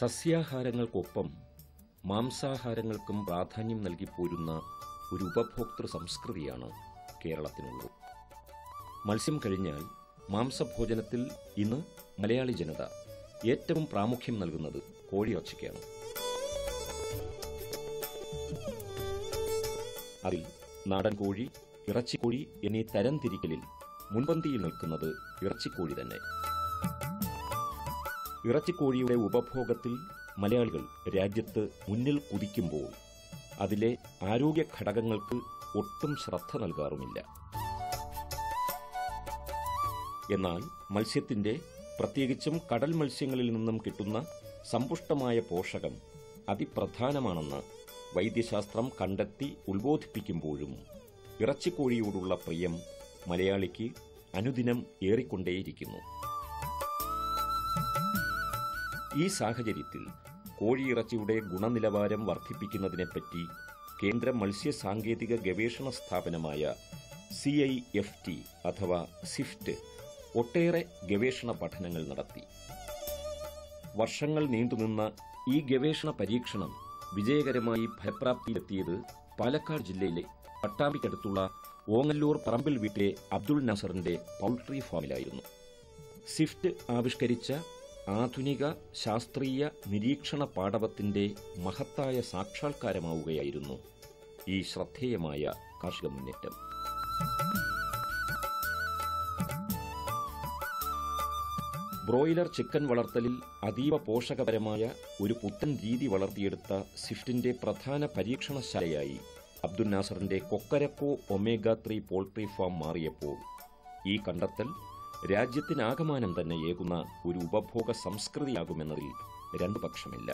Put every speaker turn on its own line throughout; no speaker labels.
സസ്യാഹാരങ്ങൾക്കൊപ്പം മാംസാഹാരങ്ങൾക്കും പ്രാധാന്യം നൽകി പോരുന്ന ഒരു ഉപഭോക്തൃ സംസ്കൃതിയാണ് കേരളത്തിനുള്ളത് മത്സ്യം കഴിഞ്ഞാൽ മാംസഭോജനത്തിൽ ഇന്ന് മലയാളി ജനത ഏറ്റവും പ്രാമുഖ്യം നൽകുന്നത് കോഴിയൊച്ചയ്ക്കാണ് അതിൽ നാടൻ കോഴി ഇറച്ചിക്കോഴി എന്നീ തരം തിരിക്കലിൽ മുൻപന്തിയിൽ നിൽക്കുന്നത് ഇറച്ചിക്കോഴി തന്നെ ഇറച്ചിക്കോഴിയുടെ ഉപഭോഗത്തിൽ മലയാളികൾ രാജ്യത്ത് മുന്നിൽ കുതിക്കുമ്പോൾ അതിലെ ആരോഗ്യ ഘടകങ്ങൾക്ക് ഒട്ടും ശ്രദ്ധ നൽകാറുമില്ല എന്നാൽ മത്സ്യത്തിന്റെ പ്രത്യേകിച്ചും കടൽ മത്സ്യങ്ങളിൽ നിന്നും കിട്ടുന്ന സമ്പുഷ്ടമായ പോഷകം അതിപ്രധാനമാണെന്ന് വൈദ്യശാസ്ത്രം കണ്ടെത്തി ഉത്ബോധിപ്പിക്കുമ്പോഴും ഇറച്ചിക്കോഴിയോടുള്ള പ്രിയം മലയാളിക്ക് അനുദിനം ഏറിക്കൊണ്ടേയിരിക്കുന്നു ഈ സാഹചര്യത്തിൽ കോഴിയിറച്ചിയുടെ ഗുണനിലവാരം വർദ്ധിപ്പിക്കുന്നതിനെപ്പറ്റി കേന്ദ്ര മത്സ്യ സാങ്കേതിക ഗവേഷണ സ്ഥാപനമായ സി ഐ എഫ് ടി അഥവാ സിഫ്റ്റ് ഒട്ടേറെ ഗവേഷണ പഠനങ്ങൾ നടത്തി വർഷങ്ങൾ നീണ്ടുനിന്ന ഈ ഗവേഷണ പരീക്ഷണം വിജയകരമായി ഫലപ്രാപ്തിയിലെത്തിയത് പാലക്കാട് ജില്ലയിലെ പട്ടാമ്പിക്കടുത്തുള്ള ഓങ്ങല്ലൂർ പറമ്പിൽ വീട്ടിലെ അബ്ദുൾ നസറിന്റെ പൗൾട്രി ഫാമിലായിരുന്നു സിഫ്റ്റ് ആവിഷ്കരിച്ച ആധുനിക ശാസ്ത്രീയ നിരീക്ഷണ പാടവത്തിന്റെ മഹത്തായ സാക്ഷാത്കാരമാവുകയായിരുന്നു ഈ ശ്രദ്ധേയമായ കാർഷിക മുന്നേറ്റം ബ്രോയിലർ ചിക്കൻ വളർത്തലിൽ അതീവ പോഷകപരമായ ഒരു പുത്തൻ രീതി വളർത്തിയെടുത്ത സ്വിഫ്റ്റിന്റെ പ്രധാന പരീക്ഷണശാലയായി അബ്ദുൽ നാസറിന്റെ Kokkarako omega three poultry farm മാറിയപ്പോൾ ഈ കണ്ടെത്തൽ രാജ്യത്തിനാകമാനം തന്നെ ഏകുന്ന ഒരു ഉപഭോഗ സംസ്കൃതിയാകുമെന്നതിൽ രണ്ടു പക്ഷമില്ല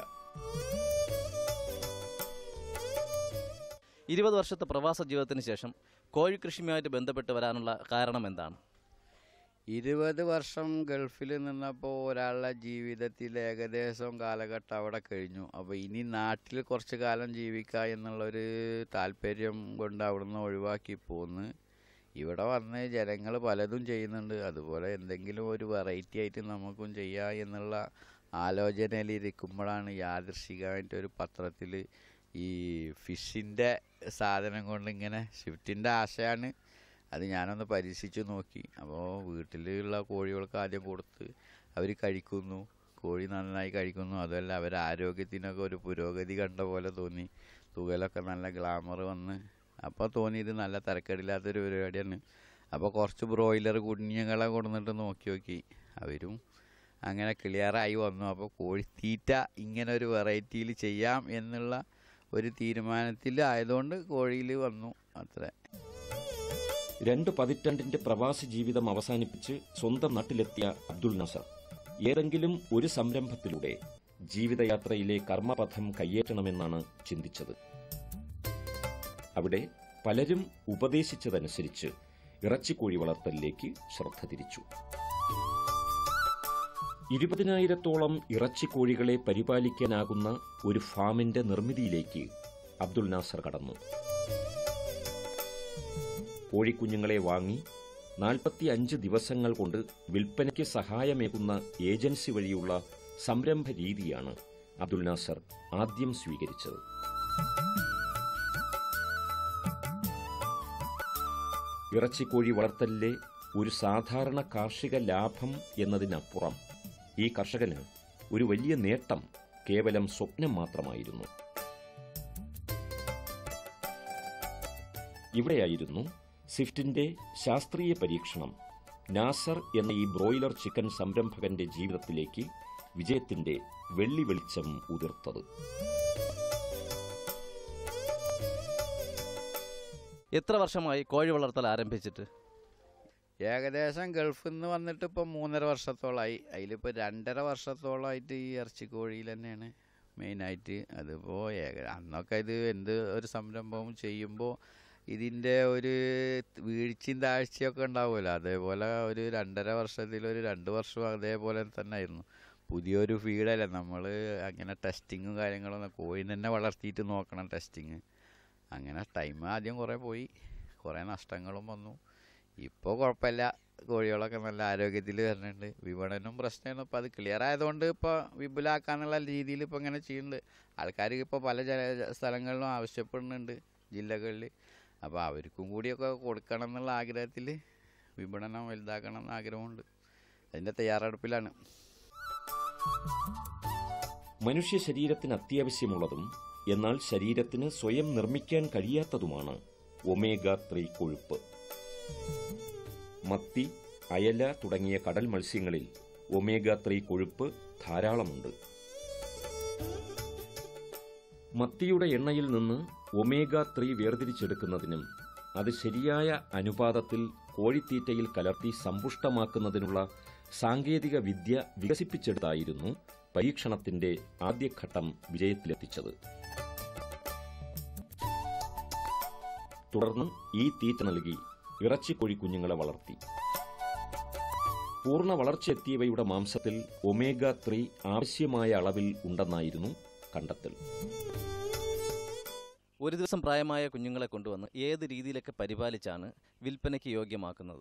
ഇരുപത് വർഷത്തെ പ്രവാസ ജീവിതത്തിന് ശേഷം കോഴിക്കൃഷിയുമായിട്ട് ബന്ധപ്പെട്ട് വരാനുള്ള കാരണം എന്താണ്
ഇരുപത് വർഷം ഗൾഫിൽ നിന്നപ്പോൾ ഒരാളുടെ ജീവിതത്തിൽ ഏകദേശം കാലഘട്ടം അവിടെ കഴിഞ്ഞു അപ്പോൾ ഇനി നാട്ടിൽ കുറച്ച് കാലം ജീവിക്കുക എന്നുള്ളൊരു താല്പര്യം കൊണ്ട് അവിടുന്ന് ഒഴിവാക്കി പോന്ന് ഇവിടെ വന്ന് ജനങ്ങൾ പലതും ചെയ്യുന്നുണ്ട് അതുപോലെ എന്തെങ്കിലും ഒരു വെറൈറ്റി ആയിട്ട് നമുക്കും ചെയ്യാം എന്നുള്ള ആലോചനയിൽ ഇരിക്കുമ്പോഴാണ് യാദൃശികമായിട്ട് ഒരു പത്രത്തിൽ ഈ ഫിഷിൻ്റെ സാധനം കൊണ്ട് ഇങ്ങനെ ഷിഫ്റ്റിൻ്റെ ആശയാണ് അത് ഞാനൊന്ന് പരീക്ഷിച്ചു നോക്കി അപ്പോൾ വീട്ടിലുള്ള കോഴികൾക്ക് ആദ്യം കൊടുത്ത് അവർ കഴിക്കുന്നു കോഴി നന്നായി കഴിക്കുന്നു അതുമല്ല അവരുടെ ആരോഗ്യത്തിനൊക്കെ ഒരു പുരോഗതി കണ്ട പോലെ തോന്നി തുകലൊക്കെ നല്ല ഗ്ലാമർ വന്ന് അപ്പോൾ തോന്നി ഇത് നല്ല തിരക്കേടില്ലാത്തൊരു പരിപാടിയാണ് അപ്പോൾ കുറച്ച് ബ്രോയിലർ കുഞ്ഞുങ്ങളെ കൊടുന്നിട്ട് നോക്കി നോക്കി അവരും അങ്ങനെ ക്ലിയറായി വന്നു അപ്പോൾ കോഴിത്തീറ്റ ഇങ്ങനെ ഒരു വെറൈറ്റിയിൽ ചെയ്യാം എന്നുള്ള ഒരു തീരുമാനത്തിൽ ആയതുകൊണ്ട് കോഴിയിൽ വന്നു അത്രേ
രണ്ട് പതിറ്റാണ്ടിന്റെ പ്രവാസി ജീവിതം അവസാനിപ്പിച്ച് സ്വന്തം നാട്ടിലെത്തിയ അബ്ദുൾ നസർ ഏതെങ്കിലും ഒരു സംരംഭത്തിലൂടെ ജീവിതയാത്രയിലെ കർമ്മപഥം കയ്യേറ്റണമെന്നാണ് ചിന്തിച്ചത് അവിടെ പലരും ഉപദേശിച്ചതനുസരിച്ച് ഇറച്ചിക്കോഴി വളർത്തലിലേക്ക് ശ്രദ്ധ തിരിച്ചു ഇരുപതിനായിരത്തോളം ഇറച്ചിക്കോഴികളെ പരിപാലിക്കാനാകുന്ന ഒരു ഫാമിന്റെ നിർമ്മിതിയിലേക്ക് അബ്ദുൾ നാസർ കടന്നു കോഴിക്കുഞ്ഞുങ്ങളെ വാങ്ങി നാൽപ്പത്തിയഞ്ച് ദിവസങ്ങൾ കൊണ്ട് വിൽപ്പനയ്ക്ക് സഹായമേകുന്ന ഏജൻസി വഴിയുള്ള സംരംഭ രീതിയാണ് അബ്ദുൽ നാസർ ആദ്യം സ്വീകരിച്ചത് ഇറച്ചിക്കോഴി വളർത്തലിലെ ഒരു സാധാരണ കാർഷിക ലാഭം എന്നതിനപ്പുറം ഈ കർഷകന് ഒരു വലിയ നേട്ടം കേവലം സ്വപ്നം മാത്രമായിരുന്നു ഇവിടെയായിരുന്നു സ്വിഫ്റ്റിന്റെ ശാസ്ത്രീയ പരീക്ഷണം നാസർ എന്ന ഈ ബ്രോയിലർ ചിക്കൻ സംരംഭകന്റെ ജീവിതത്തിലേക്ക് വിജയത്തിന്റെ വെള്ളി വെളിച്ചം ഉതിർത്തത്
എത്ര വർഷമായി കോഴി വളർത്തൽ ആരംഭിച്ചിട്ട്
ഏകദേശം ഗൾഫിൽ നിന്ന് വന്നിട്ട് ഇപ്പം മൂന്നര വർഷത്തോളമായി അതിലിപ്പോൾ രണ്ടര വർഷത്തോളമായിട്ട് ഈ ഇറച്ചിക്കോഴിയിൽ തന്നെയാണ് മെയിനായിട്ട് അതിപ്പോൾ ഏക അന്നൊക്കെ ഇത് എന്ത് ഒരു സംരംഭവും ചെയ്യുമ്പോൾ ഇതിൻ്റെ ഒരു വീഴ്ചയും താഴ്ചയൊക്കെ ഉണ്ടാവുമല്ലോ അതേപോലെ ഒരു രണ്ടര വർഷത്തിൽ ഒരു രണ്ട് വർഷം അതേപോലെ തന്നെ ആയിരുന്നു പുതിയൊരു ഫീഡല്ലേ നമ്മൾ അങ്ങനെ ടെസ്റ്റിങ്ങും കാര്യങ്ങളൊന്നും കോഴിനെ തന്നെ വളർത്തിയിട്ട് നോക്കണം ടെസ്റ്റിങ് അങ്ങനെ ടൈം ആദ്യം കുറേ പോയി കുറേ നഷ്ടങ്ങളും വന്നു ഇപ്പോൾ കുഴപ്പമില്ല കോഴികളൊക്കെ നല്ല ആരോഗ്യത്തിൽ വരുന്നുണ്ട് വിപണനം പ്രശ്നമാണ് ഇപ്പോൾ അത് ക്ലിയർ ആയതുകൊണ്ട് ഇപ്പോൾ വിപുലാക്കാന്നുള്ള രീതിയിൽ ഇപ്പോൾ ഇങ്ങനെ ചെയ്യുന്നുണ്ട് ആൾക്കാർ ഇപ്പോൾ പല ജന സ്ഥലങ്ങളിലും ആവശ്യപ്പെടുന്നുണ്ട് ജില്ലകളിൽ അപ്പോൾ അവർക്കും കൂടിയൊക്കെ കൊടുക്കണം എന്നുള്ള ആഗ്രഹത്തിൽ വിപണനം വലുതാക്കണം എന്ന് ആഗ്രഹമുണ്ട് അതിൻ്റെ തയ്യാറെടുപ്പിലാണ്
മനുഷ്യ ശരീരത്തിന് അത്യാവശ്യമുള്ളതും എന്നാൽ ശരീരത്തിന് സ്വയം നിർമ്മിക്കാൻ കഴിയാത്തതുമാണ് ഒമേഗ ത്രീ കൊഴുപ്പ് മത്തി അയല തുടങ്ങിയ കടൽ മത്സ്യങ്ങളിൽ ഒമേഗ ത്രീ കൊഴുപ്പ് ധാരാളമുണ്ട് മത്തിയുടെ എണ്ണയിൽ നിന്ന് ഒമേഗ ത്രീ വേർതിരിച്ചെടുക്കുന്നതിനും അത് ശരിയായ അനുപാതത്തിൽ കോഴിത്തീറ്റയിൽ കലർത്തി സമ്പുഷ്ടമാക്കുന്നതിനുള്ള സാങ്കേതിക വിദ്യ വികസിപ്പിച്ചെടുത്തായിരുന്നു പരീക്ഷണത്തിന്റെ ആദ്യഘട്ടം വിജയത്തിലെത്തിച്ചത് തുടർന്ന് ഈ തീറ്റ നൽകി ഇറച്ചിക്കോഴി കുഞ്ഞുങ്ങളെ വളർത്തി പൂർണ്ണ വളർച്ചയെത്തിയവയുടെ മാംസത്തിൽ ഒമേഗ ത്രീ ആവശ്യമായ അളവിൽ ഉണ്ടെന്നായിരുന്നു കണ്ടെത്തൽ
ഒരു ദിവസം പ്രായമായ കുഞ്ഞുങ്ങളെ കൊണ്ടുവന്ന് ഏത് രീതിയിലൊക്കെ പരിപാലിച്ചാണ് വിൽപ്പനയ്ക്ക് യോഗ്യമാക്കുന്നത്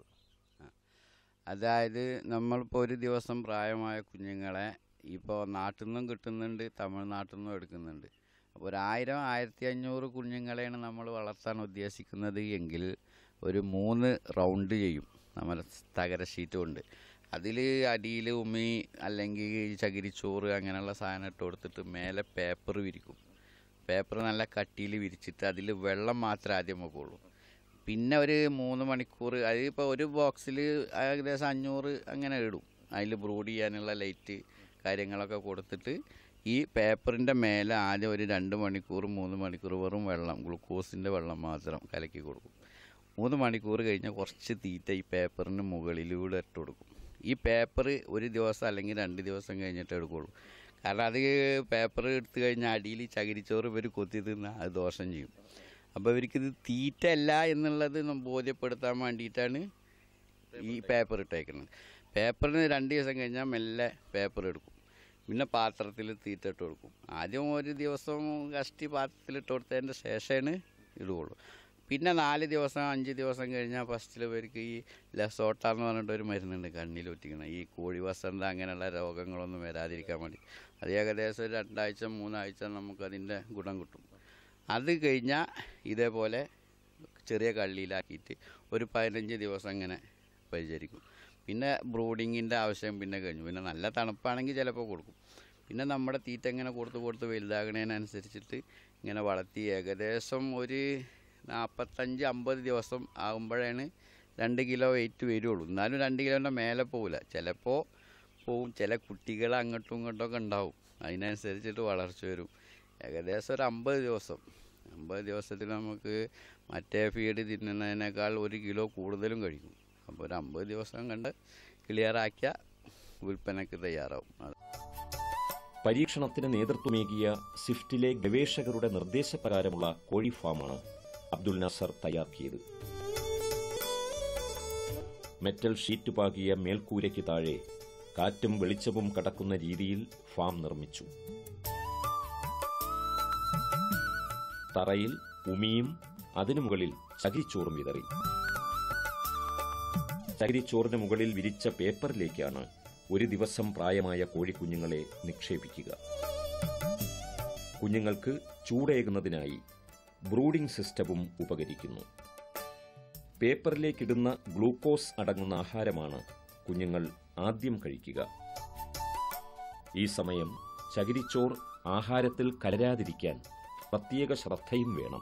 അതായത് നമ്മളിപ്പോൾ ഒരു ദിവസം പ്രായമായ കുഞ്ഞുങ്ങളെ ഇപ്പോൾ നാട്ടിൽ നിന്നും കിട്ടുന്നുണ്ട് തമിഴ്നാട്ടിൽ നിന്നും എടുക്കുന്നുണ്ട് അപ്പോൾ ഒരു ആയിരം ആയിരത്തി അഞ്ഞൂറ് കുഞ്ഞുങ്ങളെയാണ് നമ്മൾ വളർത്താൻ ഉദ്ദേശിക്കുന്നത് എങ്കിൽ ഒരു മൂന്ന് റൗണ്ട് ചെയ്യും നമ്മുടെ തകര ഷീറ്റ് കൊണ്ട് അതിൽ അടിയിൽ ഉമി അല്ലെങ്കിൽ ചകിരിച്ചോറ് അങ്ങനെയുള്ള സാധനം ഇട്ട് കൊടുത്തിട്ട് മേലെ പേപ്പർ വിരിക്കും പേപ്പർ നല്ല കട്ടിയിൽ വിരിച്ചിട്ട് അതിൽ വെള്ളം മാത്രമേ ആദ്യം വെക്കുള്ളൂ പിന്നെ ഒരു മൂന്ന് മണിക്കൂർ അതിപ്പോൾ ഒരു ബോക്സിൽ ഏകദേശം അഞ്ഞൂറ് അങ്ങനെ ഇടും അതിൽ ബ്രൂഡ് ചെയ്യാനുള്ള ലൈറ്റ് കാര്യങ്ങളൊക്കെ കൊടുത്തിട്ട് ഈ പേപ്പറിൻ്റെ മേലെ ആദ്യം ഒരു രണ്ട് മണിക്കൂർ മൂന്ന് മണിക്കൂർ വെറും വെള്ളം ഗ്ലൂക്കോസിൻ്റെ വെള്ളം മാത്രം കലക്കി കൊടുക്കും മൂന്ന് മണിക്കൂർ കഴിഞ്ഞാൽ കുറച്ച് തീറ്റ ഈ പേപ്പറിന് മുകളിലൂടെ ഇട്ട് കൊടുക്കും ഈ പേപ്പർ ഒരു ദിവസം അല്ലെങ്കിൽ രണ്ട് ദിവസം കഴിഞ്ഞിട്ട് എടുക്കുള്ളൂ കാരണം അത് പേപ്പർ എടുത്തു കഴിഞ്ഞാൽ അടിയിൽ ചകിരിച്ചോറ് ഇവർ കൊത്തി തിന്നാൽ അത് ദോഷം ചെയ്യും അപ്പോൾ ഇവർക്കിത് തീറ്റ അല്ല എന്നുള്ളത് നം ബോധ്യപ്പെടുത്താൻ വേണ്ടിയിട്ടാണ് ഈ പേപ്പർ ഇട്ടേക്കുന്നത് പേപ്പറിന് രണ്ട് ദിവസം കഴിഞ്ഞാൽ മെല്ലെ പേപ്പർ എടുക്കും പിന്നെ പാത്രത്തിൽ തീറ്റ ഇട്ട് കൊടുക്കും ആദ്യം ഒരു ദിവസം കഷ്ടി പാത്രത്തിൽ ഇട്ട് കൊടുത്തതിൻ്റെ ശേഷമാണ് ഇടുകയുള്ളൂ പിന്നെ നാല് ദിവസം അഞ്ച് ദിവസം കഴിഞ്ഞാൽ ഫസ്റ്റിൽ ഇവർക്ക് ഈ ലസോട്ട എന്ന് പറഞ്ഞിട്ട് ഒരു മരുന്നുണ്ട് കണ്ണിൽ ഒറ്റിക്കണം ഈ കോഴി വസന്ത അങ്ങനെയുള്ള രോഗങ്ങളൊന്നും വരാതിരിക്കാൻ വേണ്ടി അത് ഏകദേശം ഒരു രണ്ടാഴ്ച മൂന്നാഴ്ച നമുക്കതിൻ്റെ ഗുണം കിട്ടും അത് കഴിഞ്ഞാൽ ഇതേപോലെ ചെറിയ കള്ളിയിലാക്കിയിട്ട് ഒരു പതിനഞ്ച് ദിവസം അങ്ങനെ പരിചരിക്കും പിന്നെ ബ്രൂഡിങ്ങിൻ്റെ ആവശ്യം പിന്നെ കഴിഞ്ഞു പിന്നെ നല്ല തണുപ്പാണെങ്കിൽ ചിലപ്പോൾ കൊടുക്കും പിന്നെ നമ്മുടെ തീറ്റ ഇങ്ങനെ കൊടുത്ത് കൊടുത്ത് വലുതാകണതിനനുസരിച്ചിട്ട് ഇങ്ങനെ വളർത്തി ഏകദേശം ഒരു നാൽപ്പത്തഞ്ച് അമ്പത് ദിവസം ആകുമ്പോഴാണ് രണ്ട് കിലോ വെയിറ്റ് വരുള്ളൂ എന്നാലും രണ്ട് കിലോൻ്റെ മേലെ പോകില്ല ചിലപ്പോൾ പോവും ചില കുട്ടികൾ അങ്ങോട്ടും ഇങ്ങോട്ടൊക്കെ ഉണ്ടാവും അതിനനുസരിച്ചിട്ട് വളർച്ച വരും ഏകദേശം ഒരു അമ്പത് ദിവസം അമ്പത് ദിവസത്തിൽ നമുക്ക് മറ്റേ ഫീഡ് തിന്നുന്നതിനേക്കാൾ ഒരു കിലോ കൂടുതലും കഴിക്കും അപ്പോൾ ഒരു അമ്പത് ദിവസം കണ്ട് ക്ലിയറാക്കിയാൽ വിൽപ്പനയ്ക്ക് തയ്യാറാവും അത്
പരീക്ഷണത്തിന് നേതൃത്വമേകിയ സ്വിഫ്റ്റിലെ ഗവേഷകരുടെ നിർദ്ദേശപ്രകാരമുള്ള കോഴി ഫാമാണ് അബ്ദുൽ നാസർ തയ്യാറാക്കിയത് മെറ്റൽ ഷീറ്റ് പാകിയ മേൽക്കൂരയ്ക്ക് താഴെ കാറ്റും വെളിച്ചവും കടക്കുന്ന രീതിയിൽ ഫാം നിർമ്മിച്ചു തറയിൽ ഉമിയും അതിനു മുകളിൽ ചകിരിച്ചോറും വിതറി ചകിരിച്ചോറിന് മുകളിൽ വിരിച്ച പേപ്പറിലേക്കാണ് ഒരു ദിവസം പ്രായമായ കോഴിക്കുഞ്ഞുങ്ങളെ നിക്ഷേപിക്കുക കുഞ്ഞുങ്ങൾക്ക് ചൂടേകുന്നതിനായി ബ്രൂഡിംഗ് സിസ്റ്റവും ഉപകരിക്കുന്നു പേപ്പറിലേക്കിടുന്ന ഗ്ലൂക്കോസ് അടങ്ങുന്ന ആഹാരമാണ് കുഞ്ഞുങ്ങൾ ആദ്യം കഴിക്കുക ഈ സമയം ചകിരിച്ചോർ ആഹാരത്തിൽ കലരാതിരിക്കാൻ പ്രത്യേക ശ്രദ്ധയും വേണം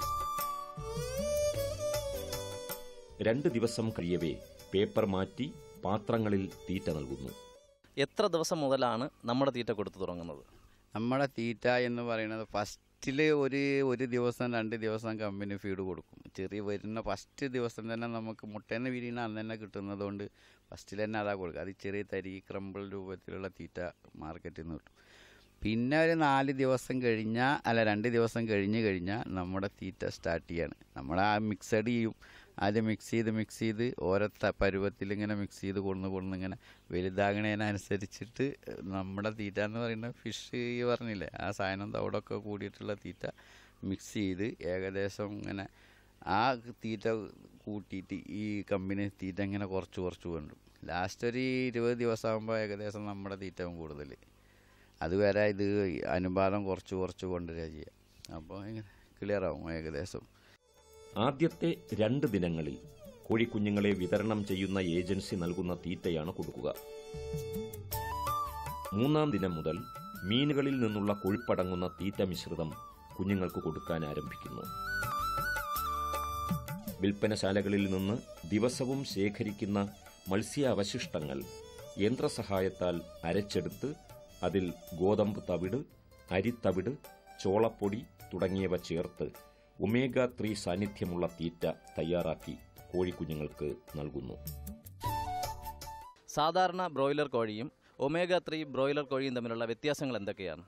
രണ്ട് ദിവസം കഴിയവേ പേപ്പർ മാറ്റി പാത്രങ്ങളിൽ തീറ്റ നൽകുന്നു
എത്ര ദിവസം മുതലാണ് നമ്മുടെ തീറ്റ കൊടുത്തു തുടങ്ങുന്നത്
നമ്മുടെ തീറ്റ എന്ന് പറയുന്നത് ഫസ്റ്റിൽ ഒരു ഒരു ദിവസം രണ്ട് ദിവസം കമ്പനി ഫീഡ് കൊടുക്കും ചെറിയ വരുന്ന ഫസ്റ്റ് ദിവസം തന്നെ നമുക്ക് മുട്ടേന്ന് വിരിയുന്ന അന്ന് തന്നെ കിട്ടുന്നത് കൊണ്ട് ഫസ്റ്റിൽ തന്നെ അതാ കൊടുക്കുക അത് ചെറിയ തരി ക്രമ്പിൾ രൂപത്തിലുള്ള തീറ്റ മാർക്കറ്റിൽ നിന്ന് കിട്ടും പിന്നെ ഒരു നാല് ദിവസം കഴിഞ്ഞാൽ അല്ല രണ്ട് ദിവസം കഴിഞ്ഞ് കഴിഞ്ഞാൽ നമ്മുടെ തീറ്റ സ്റ്റാർട്ട് ചെയ്യാണ് നമ്മൾ ആ മിക്സഡ് ചെയ്യും ആദ്യം മിക്സ് ചെയ്ത് മിക്സ് ചെയ്ത് ഓരോ ത- പരുവത്തിൽ ഇങ്ങനെ മിക്സ് ചെയ്ത് കൊണ്ടു കൊണ്ടു ഇങ്ങനെ വലുതാകണതിനനുസരിച്ചിട്ട് നമ്മുടെ തീറ്റ എന്ന് പറയുന്നത് ഫിഷ് ഈ പറഞ്ഞില്ലേ ആ സാധനം തവിടൊക്കെ കൂടിയിട്ടുള്ള തീറ്റ മിക്സ് ചെയ്ത് ഏകദേശം ഇങ്ങനെ ആ തീറ്റ കൂട്ടിയിട്ട് ഈ കമ്പനി തീറ്റ ഇങ്ങനെ കുറച്ച് കുറച്ച് കൊണ്ടും ലാസ്റ്റ് ഒരു ഇരുപത് ദിവസമാകുമ്പോൾ ഏകദേശം നമ്മുടെ തീറ്റവും കൂടുതൽ അതുവരെ ഇത് അനുപാതം കുറച്ച് കുറച്ച് കൊണ്ടുവരിക ചെയ്യുക അപ്പോൾ ഇങ്ങനെ ക്ലിയർ ആവും ഏകദേശം
ആദ്യത്തെ രണ്ട് ദിനങ്ങളിൽ കോഴിക്കുഞ്ഞുങ്ങളെ വിതരണം ചെയ്യുന്ന ഏജൻസി നൽകുന്ന തീറ്റയാണ് കൊടുക്കുക മൂന്നാം ദിനം മുതൽ മീനുകളിൽ നിന്നുള്ള കൊഴുപ്പടങ്ങുന്ന തീറ്റ മിശ്രിതം കുഞ്ഞുങ്ങൾക്ക് കൊടുക്കാൻ ആരംഭിക്കുന്നു വിൽപ്പനശാലകളിൽ നിന്ന് ദിവസവും ശേഖരിക്കുന്ന മത്സ്യ അവശിഷ്ടങ്ങൾ യന്ത്രസഹായത്താൽ അരച്ചെടുത്ത് അതിൽ ഗോതമ്പ് തവിട് അരിത്തവിട് ചോളപ്പൊടി തുടങ്ങിയവ ചേർത്ത് ഒമേഗ ത്രീ സാന്നിധ്യമുള്ള തീറ്റ തയ്യാറാക്കി കോഴിക്കുഞ്ഞുങ്ങൾക്ക് നൽകുന്നു
സാധാരണ ബ്രോയിലർ കോഴിയും ഒമേഗ ത്രീ ബ്രോയിലർ കോഴിയും തമ്മിലുള്ള വ്യത്യാസങ്ങൾ എന്തൊക്കെയാണ്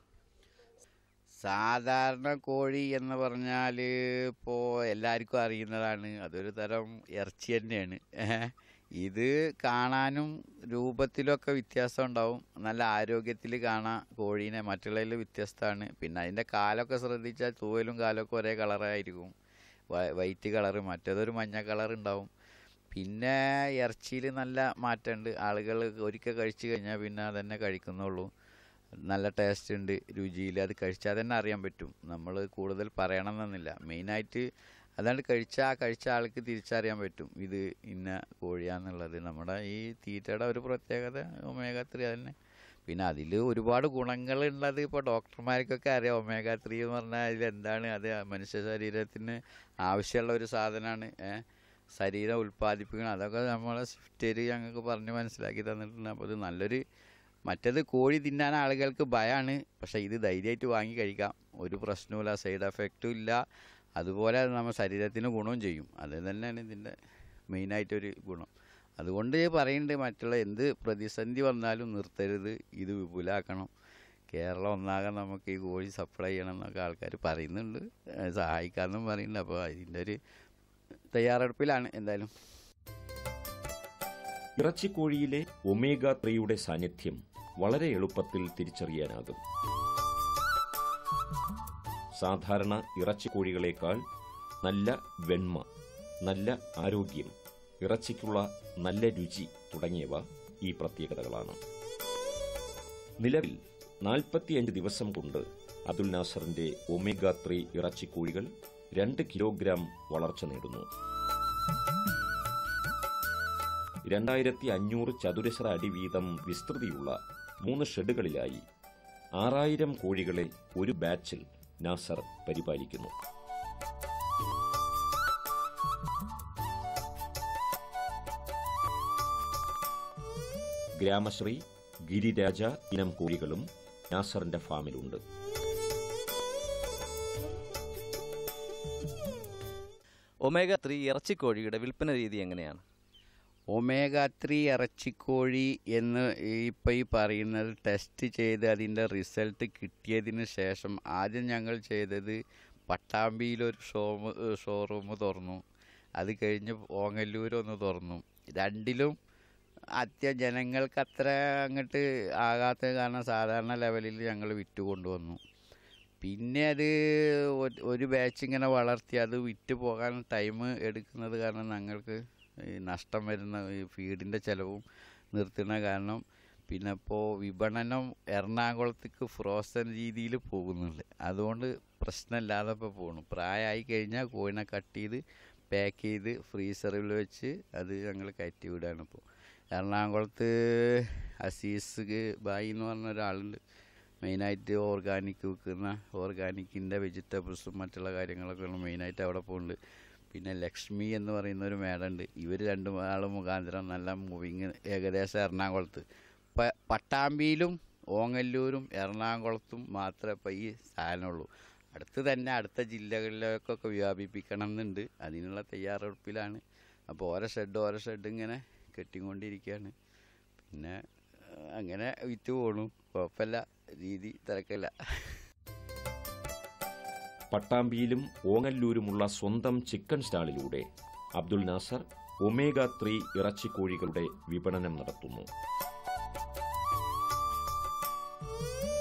സാധാരണ കോഴി എന്ന് പറഞ്ഞാൽ ഇപ്പോൾ എല്ലാവർക്കും അറിയുന്നതാണ് അതൊരു തരം ഇറച്ചി തന്നെയാണ് ഏഹ്. ഇത് കാണാനും രൂപത്തിലൊക്കെ വ്യത്യാസം ഉണ്ടാവും നല്ല ആരോഗ്യത്തിൽ കാണാം കോഴീനെ മറ്റുള്ളതിൽ വ്യത്യസ്തമാണ് പിന്നെ അതിൻ്റെ കാലൊക്കെ ശ്രദ്ധിച്ചാൽ തൂവലും കാലൊക്കെ ഒരേ കളറായിരിക്കും വൈറ്റ് കളറ് മറ്റേതൊരു മഞ്ഞ കളർ ഉണ്ടാവും പിന്നെ ഇറച്ചിയിൽ നല്ല മാറ്റമുണ്ട് ആളുകൾ ഒരിക്കൽ കഴിച്ചു കഴിഞ്ഞാൽ പിന്നെ അതന്നെ കഴിക്കുന്നുള്ളൂ നല്ല ടേസ്റ്റ് ഉണ്ട് രുചിയിൽ അത് കഴിച്ചാൽ തന്നെ അറിയാൻ പറ്റും നമ്മൾ കൂടുതൽ പറയണമെന്നില്ല മെയിനായിട്ട് അതാണ്ട് കഴിച്ചാൽ ആ കഴിച്ച ആൾക്ക് തിരിച്ചറിയാൻ പറ്റും ഇത് ഇന്ന കോഴിയാന്നുള്ളത് നമ്മുടെ ഈ തീറ്റയുടെ ഒരു പ്രത്യേകത ഒമേഗ ത്രീ തന്നെ പിന്നെ അതിൽ ഒരുപാട് ഗുണങ്ങളുള്ളത് ഇപ്പോൾ ഡോക്ടർമാർക്കൊക്കെ അറിയാം ഒമേഗ ത്രീ എന്ന് പറഞ്ഞാൽ അതിൽ എന്താണ് അത് മനുഷ്യ ശരീരത്തിന് ആവശ്യമുള്ള ഒരു സാധനമാണ് ഏഹ് ശരീരം ഉൽപ്പാദിപ്പിക്കണം അതൊക്കെ നമ്മളെ സ്വിഫ്റ്റേര് ഞങ്ങൾക്ക് പറഞ്ഞ് മനസ്സിലാക്കി തന്നിട്ടുണ്ട് അപ്പോൾ ഇത് നല്ലൊരു മറ്റേത് കോഴി തിന്നാൻ ആളുകൾക്ക് ഭയമാണ് പക്ഷേ ഇത് ധൈര്യമായിട്ട് വാങ്ങി കഴിക്കാം ഒരു പ്രശ്നവുമില്ല സൈഡ് എഫക്റ്റും ഇല്ല അതുപോലെ അത് നമ്മുടെ ശരീരത്തിന് ഗുണവും ചെയ്യും അത് തന്നെയാണ് ഇതിൻ്റെ മെയിനായിട്ടൊരു ഗുണം അതുകൊണ്ട് പറയുന്നുണ്ട് മറ്റുള്ള എന്ത് പ്രതിസന്ധി വന്നാലും നിർത്തരുത് ഇത് വിപുലാക്കണം കേരളം ഒന്നാകെ നമുക്ക് ഈ കോഴി സപ്ലൈ ചെയ്യണം എന്നൊക്കെ ആൾക്കാർ പറയുന്നുണ്ട് ഏഹ് സഹായിക്കാമെന്നും പറയുന്നുണ്ട് അപ്പോൾ അതിൻ്റെ ഒരു തയ്യാറെടുപ്പിലാണ് എന്തായാലും
ഇറച്ചിക്കോഴിയിലെ ഒമേഗ ത്രീയുടെ സാന്നിധ്യം വളരെ എളുപ്പത്തിൽ തിരിച്ചറിയാനാകും സാധാരണ ഇറച്ചിക്കോഴികളേക്കാൾ നല്ല വെണ്മ നല്ല ആരോഗ്യം ഇറച്ചിക്കുള്ള നല്ല രുചി തുടങ്ങിയവ ഈ പ്രത്യേകതകളാണ് നിലവിൽ നാൽപ്പത്തിയഞ്ച് ദിവസം കൊണ്ട് അബ്ദുൽ നാസറിന്റെ ഒമേഗ ത്രീ ഇറച്ചിക്കോഴികൾ രണ്ട് കിലോഗ്രാം വളർച്ച നേടുന്നു രണ്ടായിരത്തി അഞ്ഞൂറ് ചതുരശ്ര അടി വീതം വിസ്തൃതിയുള്ള മൂന്ന് ഷെഡുകളിലായി ആറായിരം കോഴികളെ ഒരു ബാച്ചിൽ നാസർ പരിപാലിക്കുന്നു ഗ്രാമശ്രീ ഗിരിരാജ ഇനം കോഴികളും നാസറിന്റെ ഫാമിലുണ്ട്
ഒമേഗ ത്രീ ഇറച്ചിക്കോഴിയുടെ വിൽപ്പന രീതി എങ്ങനെയാണ്
ഒമേഗ ത്രീ ഇറച്ചിക്കോഴി എന്ന് ഇപ്പം ഈ പറയുന്നത് ടെസ്റ്റ് ചെയ്ത് അതിൻ്റെ റിസൾട്ട് കിട്ടിയതിന് ശേഷം ആദ്യം ഞങ്ങൾ ചെയ്തത് പട്ടാമ്പിയിലൊരു ഷോം ഷോറൂം തുറന്നു അത് കഴിഞ്ഞ് ഓങ്ങല്ലൂരൊന്ന് തുറന്നു രണ്ടിലും അത്യ ജനങ്ങൾക്ക് അത്ര അങ്ങോട്ട് ആകാത്ത കാരണം സാധാരണ ലെവലിൽ ഞങ്ങൾ വിറ്റ് കൊണ്ടുവന്നു പിന്നെ അത് ഒരു- ഒരു ബാച്ച് ഇങ്ങനെ വളർത്തി അത് വിറ്റ് പോകാൻ ടൈം എടുക്കുന്നത് കാരണം ഞങ്ങൾക്ക് ഈ നഷ്ടം വരുന്ന ഈ ഫീഡിൻ്റെ ചിലവും നിർത്തുന്ന കാരണം പിന്നെ ഇപ്പോൾ വിപണനം എറണാകുളത്തേക്ക് ഫ്രോസൺ രീതിയിൽ പോകുന്നുണ്ട് അതുകൊണ്ട് പ്രശ്നമില്ലാതെ ഇപ്പോൾ പോകണം പ്രായമായി കഴിഞ്ഞാൽ കോഴിനെ കട്ട് ചെയ്ത് പാക്ക് ചെയ്ത് ഫ്രീസറിൽ വെച്ച് അത് ഞങ്ങൾ കയറ്റി വിടുകയാണ് ഇപ്പോൾ എറണാകുളത്ത് അസീസ് ബായി എന്ന് പറഞ്ഞ ഒരാളുണ്ട് മെയിനായിട്ട് ഓർഗാനിക് വിൽക്കുന്ന ഓർഗാനിക്കിൻ്റെ വെജിറ്റബിൾസും മറ്റുള്ള കാര്യങ്ങളൊക്കെയാണ് മെയിനായിട്ട് അവിടെ പോകുന്നുണ്ട് പിന്നെ ലക്ഷ്മി എന്ന് പറയുന്ന ഒരു മേഡം ഉണ്ട് ഇവർ രണ്ടു ആൾ മുഖാന്തരം നല്ല മൂവിങ് ഏകദേശം എറണാകുളത്ത് പ- പട്ടാമ്പിയിലും ഓങ്ങല്ലൂരും എറണാകുളത്തും മാത്രമേ ഇപ്പോൾ ഈ സാധനമുള്ളൂ അടുത്ത് തന്നെ അടുത്ത ജില്ലകളിലേക്കൊക്കെ വ്യാപിപ്പിക്കണം എന്നുണ്ട് അതിനുള്ള തയ്യാറെടുപ്പിലാണ് അപ്പോൾ ഓരോ ഷെഡ് ഓരോ ഷെഡ് ഇങ്ങനെ കെട്ടിക്കൊണ്ടിരിക്കുകയാണ് പിന്നെ ഏഹ്, അങ്ങനെ വിറ്റ് പോണു കുഴപ്പമില്ല രീതി തിരക്കില്ല
പട്ടാമ്പിയിലും ഓങ്ങല്ലൂരുമുള്ള സ്വന്തം ചിക്കൻ സ്റ്റാളിലൂടെ അബ്ദുൽ നാസർ ഒമേഗ ത്രീ ഇറച്ചിക്കോഴികളുടെ വിപണനം നടത്തുന്നു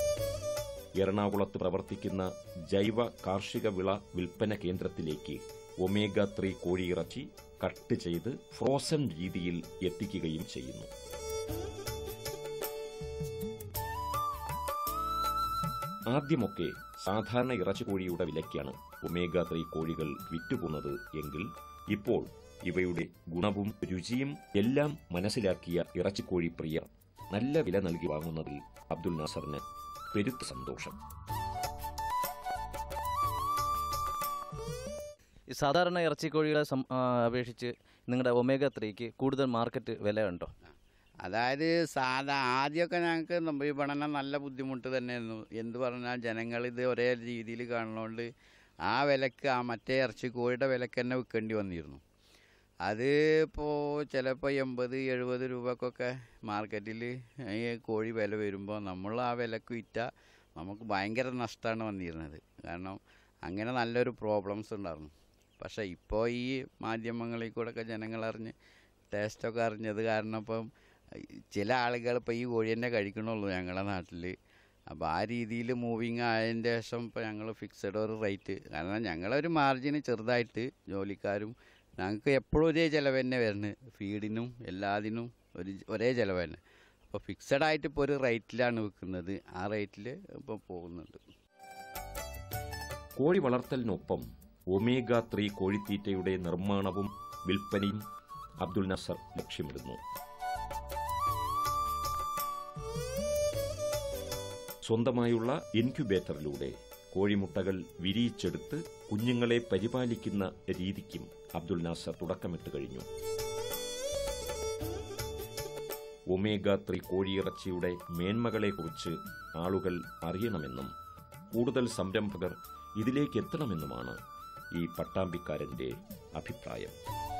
എറണാകുളത്ത് പ്രവർത്തിക്കുന്ന ജൈവ കാർഷിക വിള വിൽപ്പന കേന്ദ്രത്തിലേക്ക് ഒമേഗ ത്രീ കോഴിയിറച്ചി കട്ട് ചെയ്ത് ഫ്രോസൺ രീതിയിൽ എത്തിക്കുകയും ചെയ്യുന്നു ആദ്യമൊക്കെ സാധാരണ ഇറച്ചിക്കോഴിയുടെ വിലയ്ക്കാണ് ഒമേഗ ത്രീ കോഴികൾ വിറ്റുപോകുന്നത് എങ്കിൽ ഇപ്പോൾ ഇവയുടെ ഗുണവും രുചിയും എല്ലാം മനസ്സിലാക്കിയ ഇറച്ചിക്കോഴി പ്രിയർ നല്ല വില നൽകി വാങ്ങുന്നതിൽ അബ്ദുൽ നാസറിന് പെരുത്ത സന്തോഷം
ഈ സാധാരണ ഇറച്ചിക്കോഴികളെ സം ആ, അപേക്ഷിച്ച് നിങ്ങളുടെ ഒമേഗ ത്രീക്ക് കൂടുതൽ മാർക്കറ്റ് വിലയുണ്ടോ
അതായത് സാധാ ആദ്യമൊക്കെ ഞങ്ങൾക്ക് നമ്മ- വിപണനം നല്ല ബുദ്ധിമുട്ട് തന്നെയായിരുന്നു എന്ത് പറഞ്ഞാൽ ജനങ്ങൾ ഇത് ഒരേ രീതിയിൽ കാണുന്നതുകൊണ്ട് ആ വിലക്ക് ആ മറ്റേ ഇറച്ചി കോഴിയുടെ വിലക്ക് തന്നെ വിൽക്കേണ്ടി വന്നിരുന്നു അത് ഇപ്പോൾ ചിലപ്പോൾ എൺപത് എഴുപത് രൂപക്കൊക്കെ മാർക്കറ്റിൽ ഈ കോഴി വില വരുമ്പോൾ നമ്മൾ ആ വിലക്ക് വിറ്റാൽ നമുക്ക് ഭയങ്കര നഷ്ടമാണ് വന്നിരുന്നത് കാരണം അങ്ങനെ നല്ലൊരു പ്രോബ്ലംസ് ഉണ്ടായിരുന്നു പക്ഷേ ഇപ്പോൾ ഈ മാധ്യമങ്ങളിൽ കൂടെയൊക്കെ ജനങ്ങൾ അറിഞ്ഞ് ടേസ്റ്റൊക്കെ അറിഞ്ഞത് കാരണം ഇപ്പം ചില ആളുകൾ ഇപ്പോൾ ഈ കോഴി തന്നെ കഴിക്കണുള്ളൂ ഞങ്ങളുടെ നാട്ടിൽ അപ്പോൾ ആ രീതിയിൽ മൂവിങ് ആയതിൻ്റെ ശേഷം ഇപ്പോൾ ഞങ്ങൾ ഫിക്സഡ് ഒരു റേറ്റ് കാരണം ഞങ്ങളൊരു മാർജിന് ചെറുതായിട്ട് ജോലിക്കാരും ഞങ്ങൾക്ക് എപ്പോഴും ഒരേ ചിലവ് തന്നെ വരുന്നത് ഫീഡിനും എല്ലാത്തിനും ഒരു ഒരേ ചിലവ് തന്നെ അപ്പോൾ ഫിക്സഡ് ആയിട്ട് ഇപ്പോൾ ഒരു റേറ്റിലാണ് വിൽക്കുന്നത് ആ റേറ്റിൽ ഇപ്പോൾ പോകുന്നുണ്ട്
കോഴി വളർത്തലിനൊപ്പം ഒമേഗ ത്രീ കോഴിത്തീറ്റയുടെ നിർമ്മാണവും വിൽപ്പനയും അബ്ദുൽ നസർ ലക്ഷ്യമിടുന്നു സ്വന്തമായുള്ള ഇൻക്യുബേറ്ററിലൂടെ കോഴിമുട്ടകൾ വിരിയിച്ചെടുത്ത് കുഞ്ഞുങ്ങളെ പരിപാലിക്കുന്ന രീതിക്കും അബ്ദുൽ നാസർ തുടക്കമിട്ട് കഴിഞ്ഞു ഒമേഗ ത്രീ കോഴിയിറച്ചിയുടെ മേന്മകളെക്കുറിച്ച് ആളുകൾ അറിയണമെന്നും കൂടുതൽ സംരംഭകർ ഇതിലേക്ക് എത്തണമെന്നുമാണ് ഈ പട്ടാമ്പിക്കാരന്റെ അഭിപ്രായം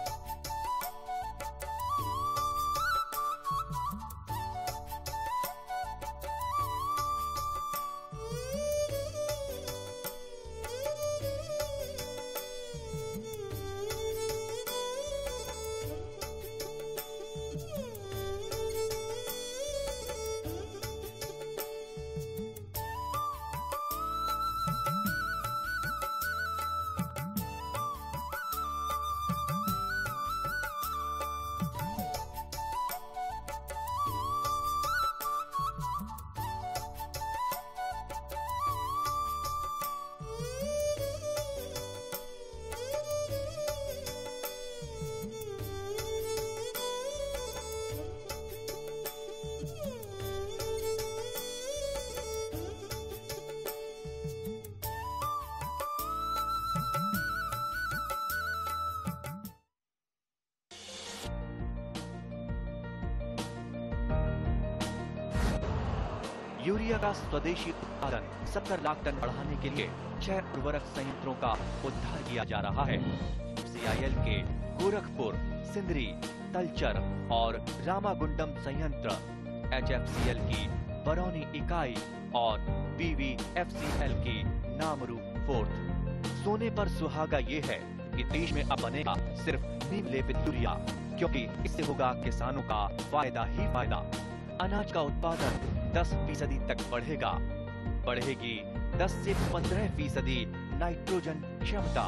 यूरिया का स्वदेशी उत्पादन 70 लाख टन बढ़ाने के लिए छह उर्वरक संयंत्रों का उद्धार किया जा रहा है सीआईएल के गोरखपुर सिंदरी तलचर और रामागुंडम संयंत्र एचएफसीएल की बरौनी इकाई और बीवीएफसीएल की नामरू फोर्थ सोने पर सुहागा ये है कि देश में अब बनेगा सिर्फ नीम लेपित यूरिया क्योंकि इससे होगा किसानों का फायदा ही फायदा अनाज का उत्पादन 10 फीसदी तक बढ़ेगा बढ़ेगी 10 से 15 फीसदी नाइट्रोजन क्षमता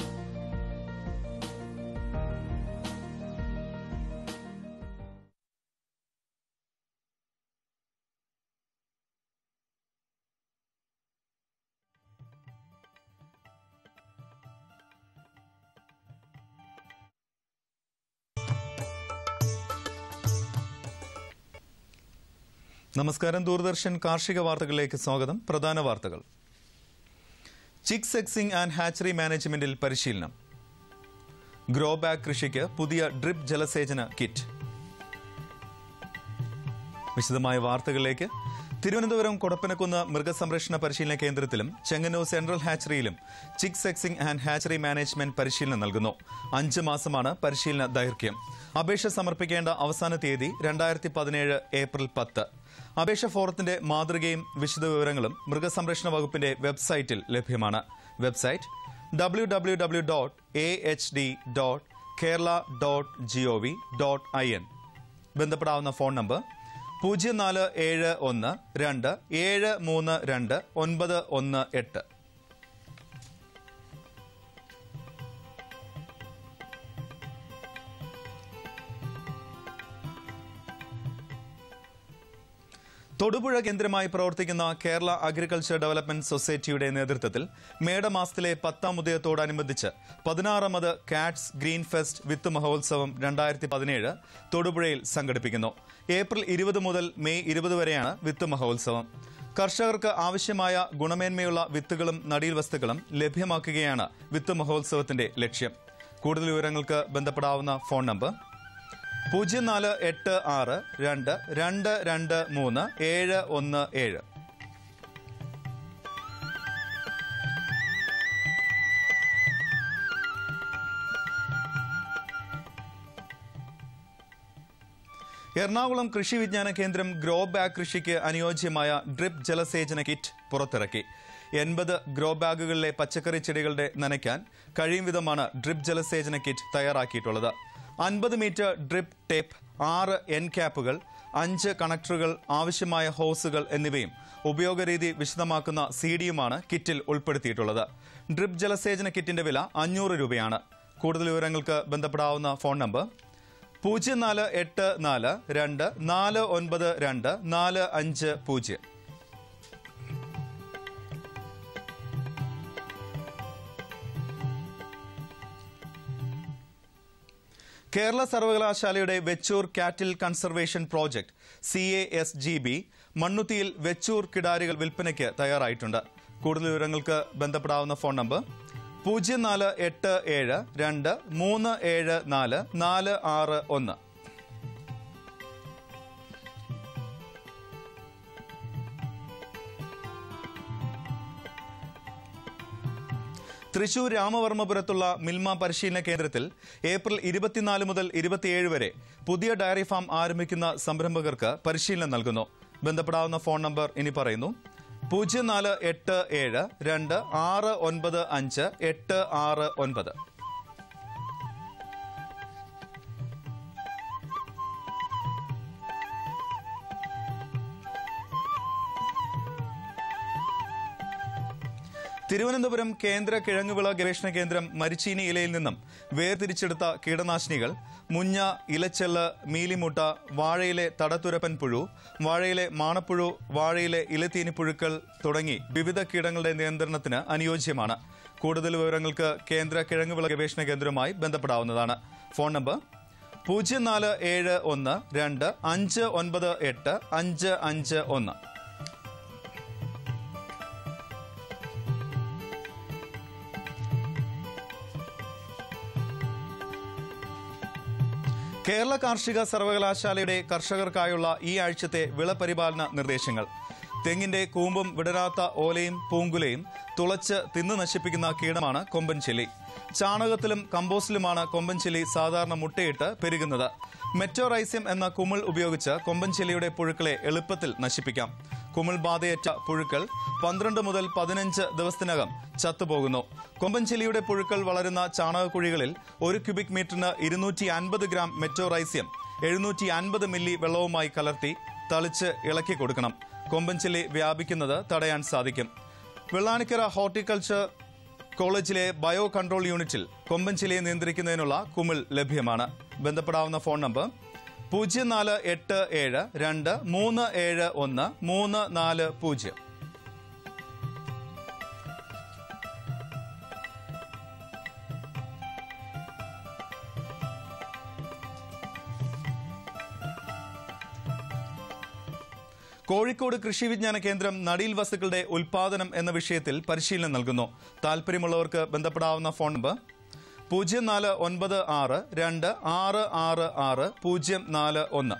നമസ്കാരം ദൂരദർശൻ കാർഷിക വാർത്തകളിലേക്ക് സ്വാഗതം പ്രധാന വാർത്തകൾ ചിക്ക് സെക്സിംഗ് ആൻഡ് ഹാച്ചറി മാനേജ്മെന്റിൽ പരിശീലനം ഗ്രോ ബാഗ് കൃഷിക്ക് പുതിയ ഡ്രിപ്പ് ജലസേചന കിറ്റ് വിശദമായ വാർത്തകളിലേക്ക് തിരുവനന്തപുരം കൊടപ്പനക്കുന്ന് മൃഗസംരക്ഷണ പരിശീലന കേന്ദ്രത്തിലും ചെങ്ങന്നൂർ സെൻട്രൽ ഹാച്ചറിയിലും chick sexing and hatchery management പരിശീലനം നൽകുന്നു അഞ്ച് മാസമാണ് പരിശീലന ദൈർഘ്യം അപേക്ഷ സമർപ്പിക്കേണ്ട അവസാന തീയതി രണ്ടായിരത്തി പതിനേഴ് ഏപ്രിൽ പത്ത് അപേക്ഷ ഫോറത്തിന്റെ മാതൃകയും വിശദവിവരങ്ങളും മൃഗസംരക്ഷണ വകുപ്പിന്റെ വെബ്സൈറ്റിൽ ലഭ്യമാണ് website W W W dot A H D dot Kerala dot G O V dot I N ബന്ധപ്പെടാവുന്ന ഫോൺ നമ്പർ പൂജ്യം നാല് ഏഴ് ഒന്ന് രണ്ട് ഏഴ് മൂന്ന് രണ്ട് ഒൻപത് ഒന്ന് എട്ട് തൊടുപുഴ കേന്ദ്രമായി പ്രവർത്തിക്കുന്ന കേരള അഗ്രികൾച്ചർ ഡെവലപ്മെന്റ് സൊസൈറ്റിയുടെ നേതൃത്വത്തിൽ മേടമാസത്തിലെ പത്താം ഉദയത്തോടനുബന്ധിച്ച് പതിനാറാമത് കാറ്റ്സ് ഗ്രീൻ ഫെസ്റ്റ് വിത്ത് മഹോത്സവം രണ്ടായിരത്തി പതിനേഴ് തൊടുപുഴയിൽ സംഘടിപ്പിക്കുന്നു ഏപ്രിൽ ഇരുപത് മുതൽ മെയ് ഇരുപത് വരെയാണ് വിത്ത് മഹോത്സവം കർഷകർക്ക് ആവശ്യമായ ഗുണമേന്മയുള്ള വിത്തുകളും നടീൽ വസ്തുക്കളും ലഭ്യമാക്കുകയാണ് വിത്ത് മഹോത്സവത്തിന്റെ ലക്ഷ്യം കൂടുതൽ വിവരങ്ങൾക്ക് ബന്ധപ്പെടാവുന്ന ഫോൺ നമ്പർ പൂജ്യം നാല് എട്ട് ആറ് രണ്ട് രണ്ട് രണ്ട് മൂന്ന് ഏഴ് ഒന്ന് ഏഴ് എറണാകുളം കൃഷി വിജ്ഞാന കേന്ദ്രം ഗ്രോ ബാഗ് കൃഷിക്ക് അനുയോജ്യമായ ഡ്രിപ്പ് ജലസേചന കിറ്റ് പുറത്തിറക്കി എൺപത് ഗ്രോ ബാഗുകളിലെ പച്ചക്കറി ചെടികളുടെ നനയ്ക്കാൻ കഴിയും വിധമാണ് ഡ്രിപ്പ് ജലസേചന കിറ്റ് തയ്യാറാക്കിയിട്ടുള്ളത് അൻപത് മീറ്റർ ഡ്രിപ്പ് ടേപ്പ് ആറ് എൻ ക്യാപ്പുകൾ അഞ്ച് കണക്ടറുകൾ ആവശ്യമായ ഹോസുകൾ എന്നിവയും ഉപയോഗരീതി വിശദമാക്കുന്ന സി ഡിയുമാണ് കിറ്റിൽ ഉൾപ്പെടുത്തിയിട്ടുള്ളത് ഡ്രിപ്പ് ജലസേചന കിറ്റിന്റെ വില അഞ്ഞൂറ് രൂപയാണ് കൂടുതൽ വിവരങ്ങൾക്ക് ബന്ധപ്പെടാവുന്ന ഫോൺ നമ്പർ പൂജ്യം നാല് എട്ട് നാല് രണ്ട് നാല് ഒൻപത് രണ്ട് നാല് അഞ്ച് പൂജ്യം കേരള സർവകലാശാലയുടെ Vechur cattle conservation project C A S G B മണ്ണുത്തിയിൽ വെച്ചൂർ കിടാരികൾ വിൽപ്പനയ്ക്ക് തയ്യാറായിട്ടുണ്ട് കൂടുതൽ വിവരങ്ങൾക്ക് ബന്ധപ്പെടാവുന്ന ഫോൺ നമ്പർ പൂജ്യം നാല് എട്ട് ഏഴ് രണ്ട് മൂന്ന് ഏഴ് നാല് നാല് ആറ് ഒന്ന് തൃശൂർ രാമവർമ്മപുരത്തുള്ള മിൽമ പരിശീലന കേന്ദ്രത്തിൽ ഏപ്രിൽ ഇരുപത്തിനാല് മുതൽ ഇരുപത്തിയേഴ് വരെ പുതിയ ഡയറി ഫാം ആരംഭിക്കുന്ന സംരംഭകർക്ക് പരിശീലനം നൽകുന്നു ബന്ധപ്പെടാവുന്ന ഫോൺ നമ്പർ ഇനി പറയുന്നു പൂജ്യം നാല് എട്ട് ഏഴ് രണ്ട് ആറ് ഒൻപത് അഞ്ച് എട്ട് ആറ് ഒൻപത് തിരുവനന്തപുരം കേന്ദ്ര കിഴങ്ങുവിള ഗവേഷണ കേന്ദ്രം മരിച്ചീനി ഇലയിൽ നിന്നും വേർതിരിച്ചെടുത്ത കീടനാശിനികൾ മുഞ്ഞ ഇലച്ചെള്ള് മീലിമുട്ട വാഴയിലെ തടത്തുരപ്പൻ പുഴു വാഴയിലെ മാണപ്പുഴു വാഴയിലെ ഇലത്തീനിപ്പുഴുക്കൾ തുടങ്ങി വിവിധ കീടങ്ങളുടെ നിയന്ത്രണത്തിന് അനുയോജ്യമാണ് കൂടുതൽ വിവരങ്ങൾക്ക് കേന്ദ്ര കിഴങ്ങുവിള ഗവേഷണ കേന്ദ്രവുമായി ബന്ധപ്പെടാവുന്നതാണ് ഫോൺ നമ്പർ പൂജ്യം നാല് ഏഴ് ഒന്ന് രണ്ട് അഞ്ച് ഒൻപത് എട്ട് അഞ്ച് അഞ്ച് ഒന്ന് കേരള കാർഷിക സർവകലാശാലയുടെ കർഷകർക്കായുള്ള ഈ ആഴ്ചത്തെ വിളപരിപാലന നിർദ്ദേശങ്ങൾ തെങ്ങിന്റെ കൂമ്പും വിടരാത്ത ഓലയും പൂങ്കുലയും തുളച്ച് തിന്നു നശിപ്പിക്കുന്ന കീടമാണ് കൊമ്പൻ ചെല്ലി ചാണകത്തിലും കമ്പോസ്റ്റിലുമാണ് കൊമ്പൻ ചെല്ലി സാധാരണ മുട്ടയിട്ട് പെരുകുന്നത് മെറ്റോറൈസ്യം എന്ന കുമിൾ ഉപയോഗിച്ച് കൊമ്പൻ ചെല്ലിയുടെ പുഴുക്കളെ എളുപ്പത്തിൽ നശിപ്പിക്കാം കുമിൾ ബാധയേറ്റ പുഴുക്കൾ പന്ത്രണ്ട് മുതൽ പതിനഞ്ച് ദിവസത്തിനകം ചത്തുപോകുന്നു കൊമ്പൻ ചെല്ലിയുടെ പുഴുക്കൾ വളരുന്ന ചാണകക്കുഴികളിൽ ഒരു ക്യൂബിക് മീറ്ററിന് ഇരുന്നൂറ്റി അൻപത് ഗ്രാം മെറ്റോറൈസ്യം എഴുന്നൂറ്റി അൻപത് മില്ലി വെള്ളവുമായി കലർത്തി തളിച്ച് ഇളക്കി കൊടുക്കണം കൊമ്പൻ ചെല്ലി വ്യാപിക്കുന്നത് തടയാൻ സാധിക്കും വെള്ളാനിക്കര ഹോർട്ടിക്കൾച്ചർ കോളേജിലെ ബയോ കൺട്രോൾ യൂണിറ്റിൽ കൊമ്പൻ ചിലയെ നിയന്ത്രിക്കുന്നതിനുള്ള കുമിൾ ലഭ്യമാണ് ബന്ധപ്പെടാവുന്ന ഫോൺ നമ്പർ പൂജ്യം നാല് എട്ട് ഏഴ് രണ്ട് മൂന്ന് ഏഴ് ഒന്ന് മൂന്ന് നാല് പൂജ്യം കോഴിക്കോട് കൃഷി വിജ്ഞാന കേന്ദ്രം നടീൽ വസ്തുക്കളുടെ ഉൽപാദനം എന്ന വിഷയത്തിൽ പരിശീലനം നൽകുന്നു താല്പര്യമുള്ളവർക്ക് ബന്ധപ്പെടാവുന്ന ഫോൺ നമ്പർ പൂജ്യം നാല് ഒൻപത് ആറ് രണ്ട് ആറ് ആറ് ആറ് പൂജ്യം നാല് ഒന്ന്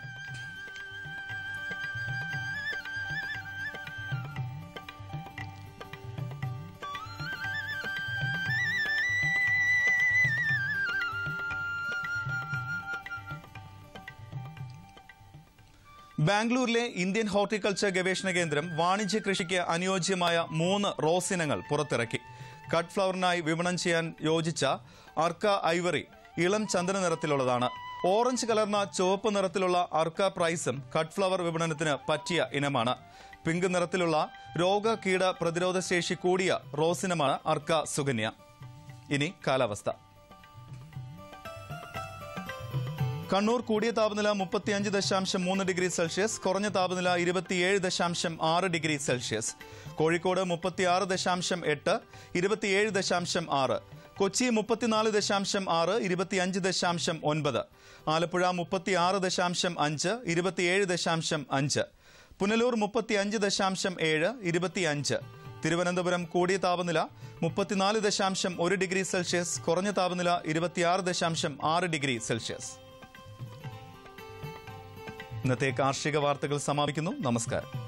ബാംഗ്ലൂരിലെ ഇന്ത്യൻ ഹോർട്ടിക്കൾച്ചർ ഗവേഷണ കേന്ദ്രം വാണിജ്യ കൃഷിക്ക് അനുയോജ്യമായ മൂന്ന് റോസ് ഇനങ്ങൾ പുറത്തിറക്കി കട്ട് ഫ്ലവറിനായി വിപണനം ചെയ്യാൻ യോജിച്ച അർക്ക ഐവറി ഇളം ചന്ദന നിറത്തിലുള്ളതാണ് ഓറഞ്ച് കലർന്ന ചുവപ്പ് നിറത്തിലുള്ള അർക്ക പ്രൈസും കട്ട് ഫ്ലവർ വിപണനത്തിന് പറ്റിയ ഇനമാണ് പിങ്ക് നിറത്തിലുള്ള രോഗ കീട പ്രതിരോധ ശേഷി കൂടിയ റോസ് ഇനമാണ് അർക്ക സുകന്യ ഇനി കാലാവസ്ഥ കണ്ണൂർ കൂടിയ താപനില മുപ്പത്തിയഞ്ച് ദശാംശം മൂന്ന് ഡിഗ്രി സെൽഷ്യസ് കുറഞ്ഞ താപനില ഇരുപത്തിയേഴ് ദശാംശം ആറ് ഡിഗ്രി സെൽഷ്യസ് കോഴിക്കോട് മുപ്പത്തിയാറ് ദശാംശം എട്ട് ഇരുപത്തിയേഴ് ദശാംശം ആറ് കൊച്ചി മുപ്പത്തിനാല് ദശാംശം ആറ് ഇരുപത്തിയഞ്ച് ദശാംശം ഒൻപത് ആലപ്പുഴ മുപ്പത്തിയാറ് ദശാംശം അഞ്ച് ഇരുപത്തിയേഴ് ദശാംശം അഞ്ച് പുനലൂർ മുപ്പത്തിയഞ്ച് ദശാംശം ഏഴ് ഇരുപത്തിയഞ്ച് തിരുവനന്തപുരം കൂടിയ താപനില മുപ്പത്തിനാല് ദശാംശം ഒരു ഡിഗ്രി സെൽഷ്യസ് കുറഞ്ഞ താപനില ഇരുപത്തിയാറ് ദശാംശം ആറ് ഡിഗ്രി സെൽഷ്യസ് ഇന്നത്തെ കാർഷിക വാർത്തകൾ സമാപിക്കുന്നു നമസ്കാരം